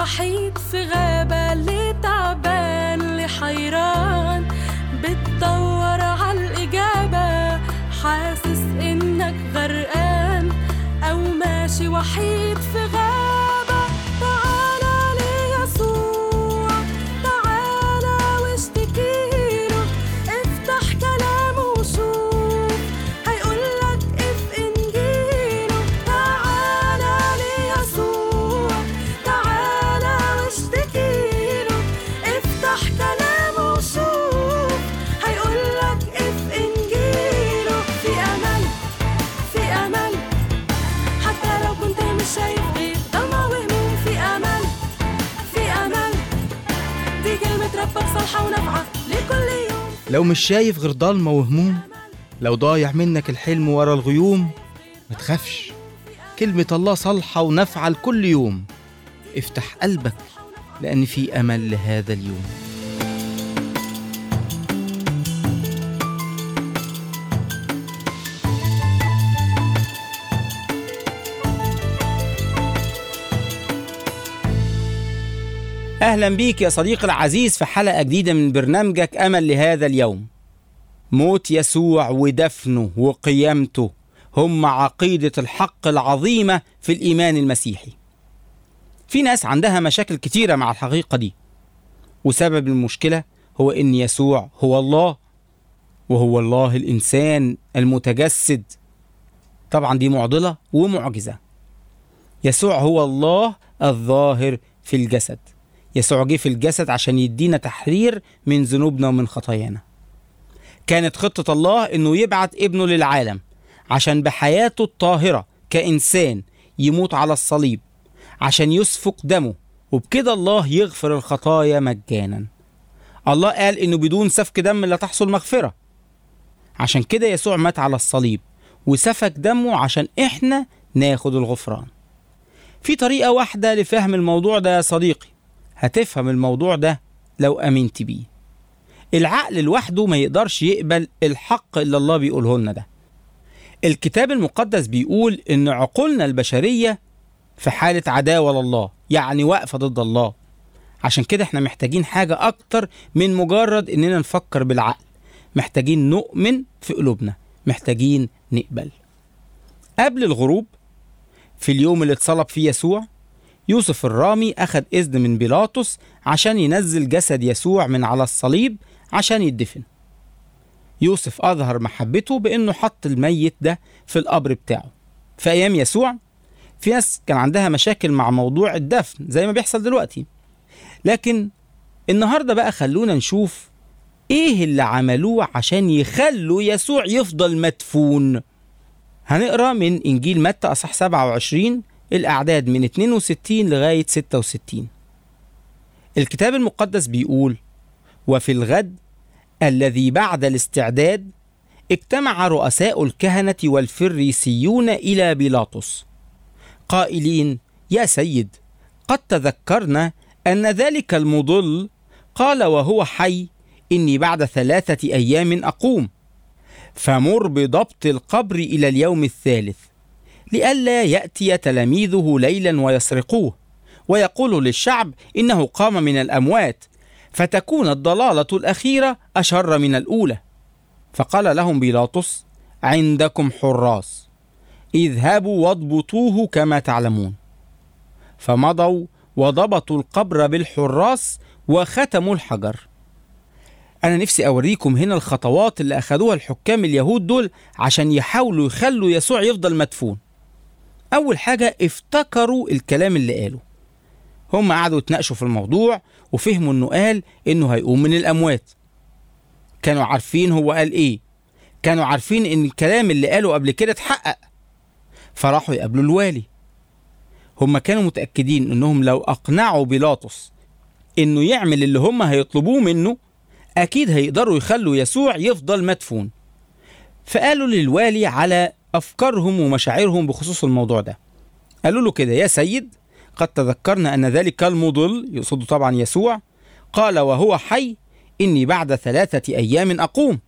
وحيد في غابة اللي تعبان اللي حيران بتدور عالإجابة حاسس إنك غرقان أو ماشي وحيد في غابة تعالى ليسوع تعالى واشتكيله افتح كلامه وشوف هيقولك اف انجيله تعالى ليسوع تعالى واشتكيله افتح كلامه وشوف هيقولك اف انجيله في امل في امل حتى لو كنت مش شايف غير ضلمة وهموم في امل في امل دي كلمة ربك صالحة ونافعة لكل يوم لو مش شايف غير ضلمة وهموم لو ضايع منك الحلم ورا الغيوم ما تخافش كلمة الله صالحة ونافعة لكل يوم افتح قلبك لأن في أمل لهذا اليوم أهلا بيك يا صديقي العزيز في حلقة جديدة من برنامجك أمل لهذا اليوم موت يسوع ودفنه وقيامته هم عقيدة الحق العظيمة في الإيمان المسيحي في ناس عندها مشاكل كتيرة مع الحقيقة دي وسبب المشكلة هو إن يسوع هو الله وهو الله الإنسان المتجسد طبعا دي معضلة ومعجزة يسوع هو الله الظاهر في الجسد يسوع جه في الجسد عشان يدينا تحرير من ذنوبنا ومن خطايانا كانت خطة الله إنه يبعت ابنه للعالم عشان بحياته الطاهرة كإنسان يموت على الصليب عشان يسفك دمه وبكده الله يغفر الخطايا مجانا الله قال إنه بدون سفك دم لا تحصل مغفرة عشان كده يسوع مات على الصليب وسفك دمه عشان إحنا ناخد الغفران في طريقة واحدة لفهم الموضوع ده يا صديقي هتفهم الموضوع ده لو أمنت بيه العقل لوحده ما يقدرش يقبل الحق اللي الله بيقوله لنا ده الكتاب المقدس بيقول إن عقولنا البشرية في حالة عداوة لله يعني واقفة ضد الله عشان كده احنا محتاجين حاجة أكتر من مجرد إننا نفكر بالعقل محتاجين نؤمن في قلوبنا محتاجين نقبل قبل الغروب في اليوم اللي اتصلب فيه يسوع يوسف الرامي أخذ إذن من بيلاطس عشان ينزل جسد يسوع من على الصليب عشان يدفن يوسف أظهر محبته بأنه حط الميت ده في القبر بتاعه في أيام يسوع في ناس كان عندها مشاكل مع موضوع الدفن زي ما بيحصل دلوقتي لكن النهاردة بقى خلونا نشوف إيه اللي عملوه عشان يخلوا يسوع يفضل مدفون هنقرا من إنجيل متى أصح 27 الأعداد من 62 لغاية 66 الكتاب المقدس بيقول وفي الغد الذي بعد الاستعداد اجتمع رؤساء الكهنة والفريسيون إلى بيلاطس قائلين يا سيد قد تذكرنا أن ذلك المضل قال وهو حي إني بعد ثلاثة أيام أقوم فمر بضبط القبر إلى اليوم الثالث لئلا يأتي تلاميذه ليلا ويسرقوه ويقول للشعب إنه قام من الأموات فتكون الضلالة الأخيرة أشر من الأولى فقال لهم بيلاطس عندكم حراس اذهبوا واضبطوه كما تعلمون فمضوا وضبطوا القبر بالحراس وختموا الحجر أنا نفسي أوريكم هنا الخطوات اللي أخذوها الحكام اليهود دول عشان يحاولوا يخلوا يسوع يفضل مدفون أول حاجة افتكروا الكلام اللي قاله هم قعدوا يتناقشوا في الموضوع وفهموا إنه قال إنه هيقوم من الأموات كانوا عارفين هو قال إيه كانوا عارفين إن الكلام اللي قاله قبل كده اتحقق فراحوا يقابلوا الوالي هم كانوا متأكدين إنهم لو أقنعوا بيلاطس إنه يعمل اللي هم هيطلبوه منه أكيد هيقدروا يخلوا يسوع يفضل مدفون فقالوا للوالي على أفكارهم ومشاعرهم بخصوص الموضوع ده قالوا له كده يا سيد قد تذكرنا أن ذلك المضل يقصد طبعا يسوع قال وهو حي إني بعد ثلاثة أيام أقوم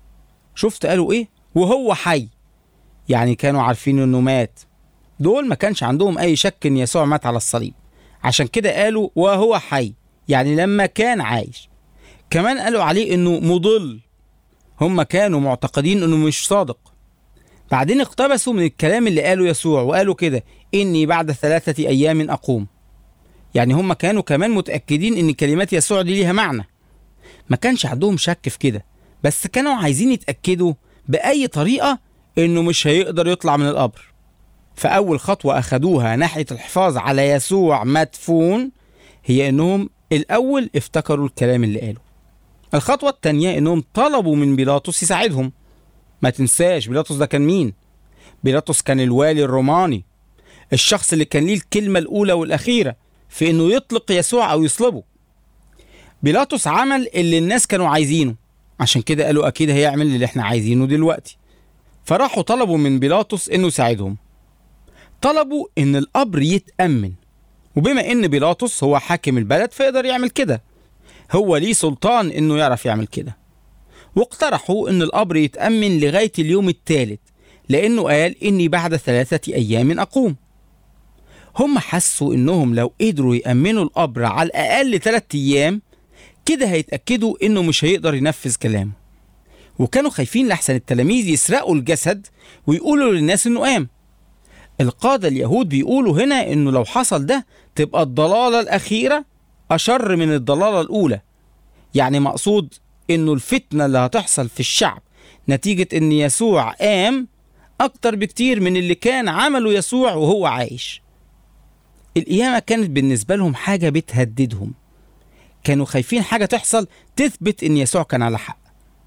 شفت قالوا إيه وهو حي يعني كانوا عارفين إنه مات دول ما كانش عندهم أي شك إن يسوع مات على الصليب عشان كده قالوا وهو حي يعني لما كان عايش كمان قالوا عليه انه مضل هم كانوا معتقدين انه مش صادق بعدين اقتبسوا من الكلام اللي قاله يسوع وقالوا كده اني بعد ثلاثة ايام اقوم يعني هم كانوا كمان متأكدين ان كلمات يسوع دي ليها معنى ما كانش عندهم شك في كده بس كانوا عايزين يتأكدوا بأي طريقة انه مش هيقدر يطلع من القبر فأول خطوة أخدوها ناحية الحفاظ على يسوع مدفون هي انهم الأول افتكروا الكلام اللي قاله الخطوة التانية انهم طلبوا من بيلاطس يساعدهم ما تنساش بيلاطس ده كان مين بيلاطس كان الوالي الروماني الشخص اللي كان ليه الكلمة الأولى والأخيرة في إنه يطلق يسوع أو يصلبه بيلاطس عمل اللي الناس كانوا عايزينه عشان كده قالوا أكيد هيعمل اللي احنا عايزينه دلوقتي فراحوا طلبوا من بيلاطس إنه يساعدهم طلبوا إن القبر يتأمن وبما إن بيلاطس هو حاكم البلد فيقدر يعمل كده هو ليه سلطان إنه يعرف يعمل كده واقترحوا إن القبر يتأمن لغاية اليوم الثالث لأنه قال إني بعد ثلاثة أيام أقوم هم حسوا إنهم لو قدروا يأمنوا القبر على الأقل ثلاثة أيام كده هيتأكدوا إنه مش هيقدر ينفذ كلامه وكانوا خايفين لحسن التلاميذ يسرقوا الجسد ويقولوا للناس إنه قام القادة اليهود بيقولوا هنا إنه لو حصل ده تبقى الضلالة الأخيرة أشر من الضلالة الأولى يعني مقصود إنه الفتنة اللي هتحصل في الشعب نتيجة إن يسوع قام أكتر بكتير من اللي كان عمله يسوع وهو عايش القيامة كانت بالنسبة لهم حاجة بتهددهم كانوا خايفين حاجة تحصل تثبت إن يسوع كان على حق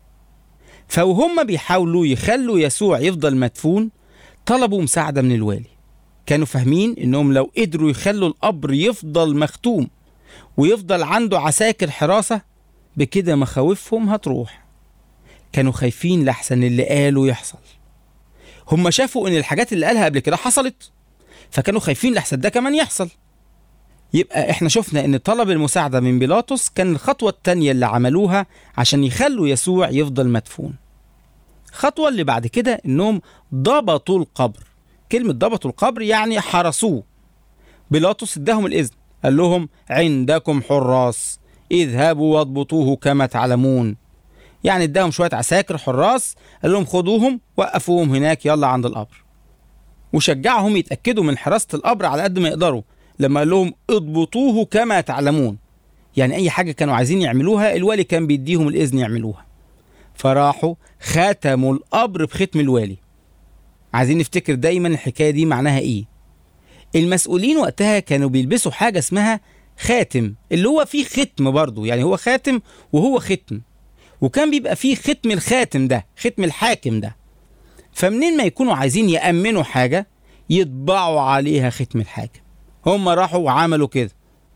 فوهم بيحاولوا يخلوا يسوع يفضل مدفون طلبوا مساعدة من الوالي كانوا فاهمين إنهم لو قدروا يخلوا القبر يفضل مختوم ويفضل عنده عساكر حراسة بكده مخاوفهم هتروح كانوا خايفين لحسن اللي قالوا يحصل هم شافوا ان الحاجات اللي قالها قبل كده حصلت فكانوا خايفين لحسن ده كمان يحصل يبقى احنا شفنا ان طلب المساعدة من بيلاطس كان الخطوة التانية اللي عملوها عشان يخلوا يسوع يفضل مدفون الخطوة اللي بعد كده انهم ضبطوا القبر كلمة ضبطوا القبر يعني حرسوه بيلاطس اداهم الاذن قال لهم عندكم حراس اذهبوا واضبطوه كما تعلمون يعني اداهم شويه عساكر حراس قال لهم خدوهم وقفوهم هناك يلا عند القبر وشجعهم يتاكدوا من حراسه القبر على قد ما يقدروا لما قال لهم اضبطوه كما تعلمون يعني اي حاجه كانوا عايزين يعملوها الوالي كان بيديهم الاذن يعملوها فراحوا ختموا القبر بختم الوالي عايزين نفتكر دايما الحكايه دي معناها ايه المسؤولين وقتها كانوا بيلبسوا حاجه اسمها خاتم اللي هو فيه ختم برضه يعني هو خاتم وهو ختم وكان بيبقى فيه ختم الخاتم ده ختم الحاكم ده فمنين ما يكونوا عايزين يأمنوا حاجة يطبعوا عليها ختم الحاكم هم راحوا وعملوا كده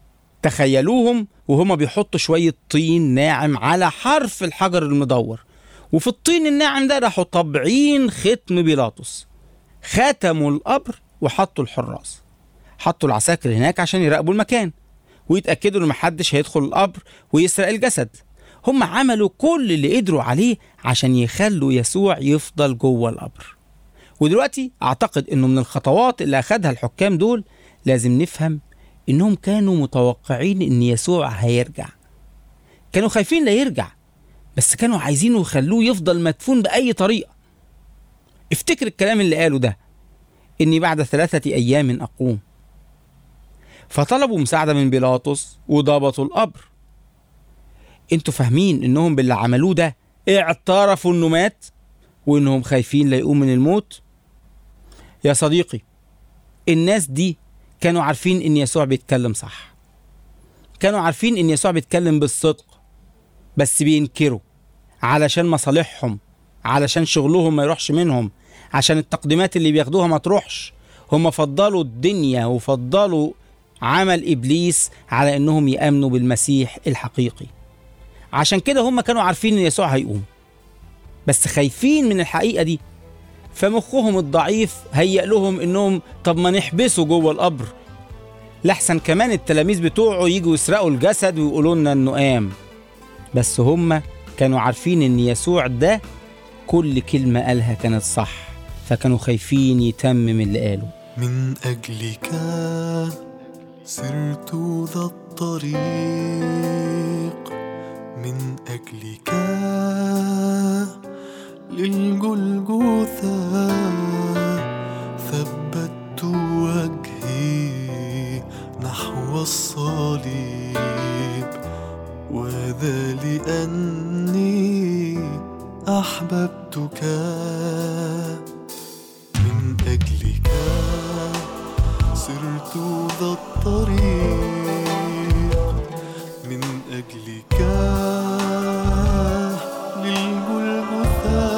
تخيلوهم وهم بيحطوا شوية طين ناعم على حرف الحجر المدور وفي الطين الناعم ده راحوا طابعين ختم بيلاطس ختموا القبر وحطوا الحراس حطوا العساكر هناك عشان يراقبوا المكان ويتأكدوا ان محدش هيدخل القبر ويسرق الجسد هم عملوا كل اللي قدروا عليه عشان يخلوا يسوع يفضل جوه القبر ودلوقتي اعتقد انه من الخطوات اللي اخدها الحكام دول لازم نفهم انهم كانوا متوقعين ان يسوع هيرجع كانوا خايفين لا يرجع بس كانوا عايزينه يخلوه يفضل مدفون بأي طريقة افتكر الكلام اللي قاله ده إني بعد ثلاثة أيام أقوم فطلبوا مساعدة من بيلاطس وضبطوا القبر انتوا فاهمين انهم باللي عملوه ده اعترفوا انه مات وانهم خايفين لا يقوم من الموت يا صديقي الناس دي كانوا عارفين ان يسوع بيتكلم صح كانوا عارفين ان يسوع بيتكلم بالصدق بس بينكروا علشان مصالحهم علشان شغلهم ما يروحش منهم عشان التقديمات اللي بياخدوها ما تروحش هم فضلوا الدنيا وفضلوا عمل ابليس على انهم يامنوا بالمسيح الحقيقي عشان كده هم كانوا عارفين ان يسوع هيقوم بس خايفين من الحقيقه دي فمخهم الضعيف هيأ لهم انهم طب ما نحبسه جوه القبر لحسن كمان التلاميذ بتوعه يجوا يسرقوا الجسد ويقولوا لنا انه قام بس هم كانوا عارفين ان يسوع ده كل كلمة قالها كانت صح فكانوا خايفين يتمم اللي قاله من أجلك سرت ذا الطريق من أجلك للجلجوثة ثبت وجهي نحو الصليب وذا لأني أحببتك من أجلك سرت ذا الطريق من أجلك للجلجثة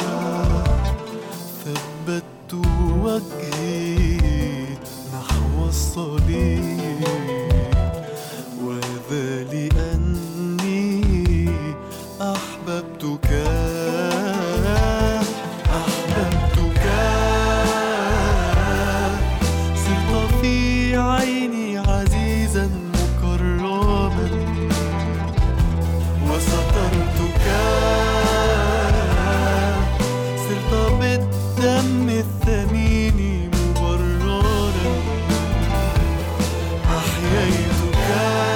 ثبت وجهي نحو الصليب وذا لأني أحببتك أحببتك صرت في عيني عزيزا مكرما وسترتك صرت بالدم الثمين مبررا أحييتك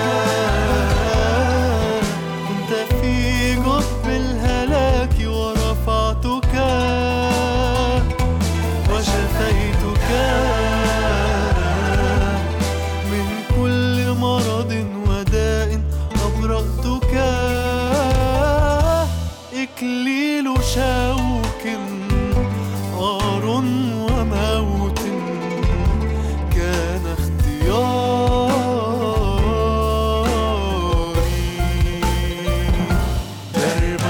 كنت في جب الهلاك ورفعتك وشفيتك من كل مرض وداء أبرأتك إكليل شوك عار وموت كان اختياري درب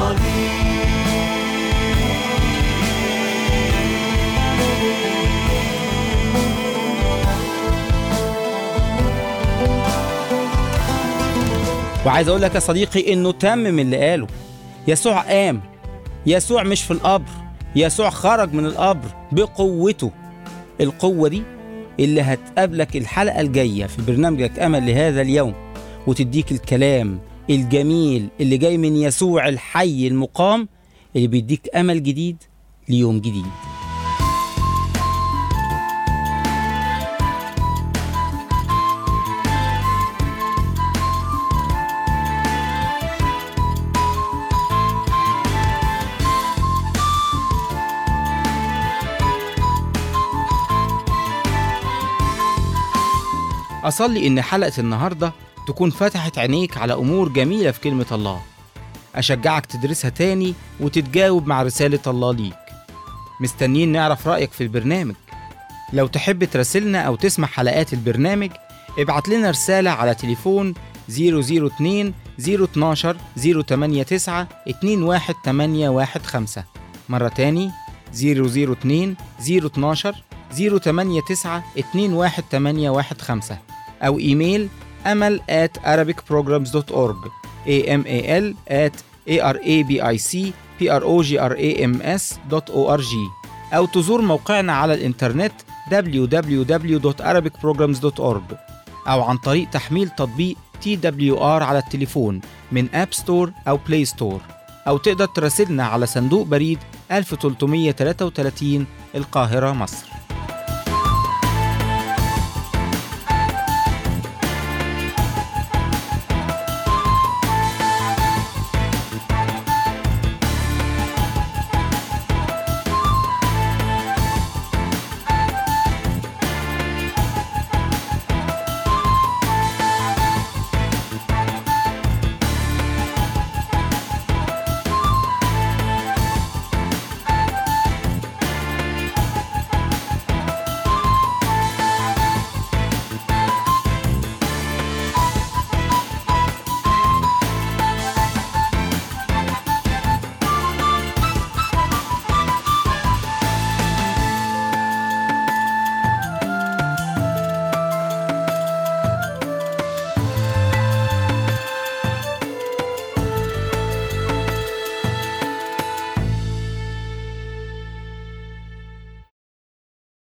وعايز اقول لك يا صديقي انه تمم اللي قاله يسوع قام يسوع مش في القبر يسوع خرج من القبر بقوته القوة دي اللي هتقابلك الحلقة الجاية في برنامجك أمل لهذا اليوم وتديك الكلام الجميل اللي جاي من يسوع الحي المقام اللي بيديك أمل جديد ليوم جديد أصلي إن حلقة النهاردة تكون فتحت عينيك على أمور جميلة في كلمة الله أشجعك تدرسها تاني وتتجاوب مع رسالة الله ليك مستنيين نعرف رأيك في البرنامج لو تحب تراسلنا أو تسمع حلقات البرنامج ابعت لنا رسالة على تليفون 002 012 089 21815 مرة تاني 002 012 089 21815 أو إيميل أمل at arabicprograms.org amal at arabicprograms.org أو تزور موقعنا على الإنترنت www.arabicprograms.org أو عن طريق تحميل تطبيق TWR على التليفون من أب ستور أو بلاي ستور أو تقدر تراسلنا على صندوق بريد 1333 القاهرة مصر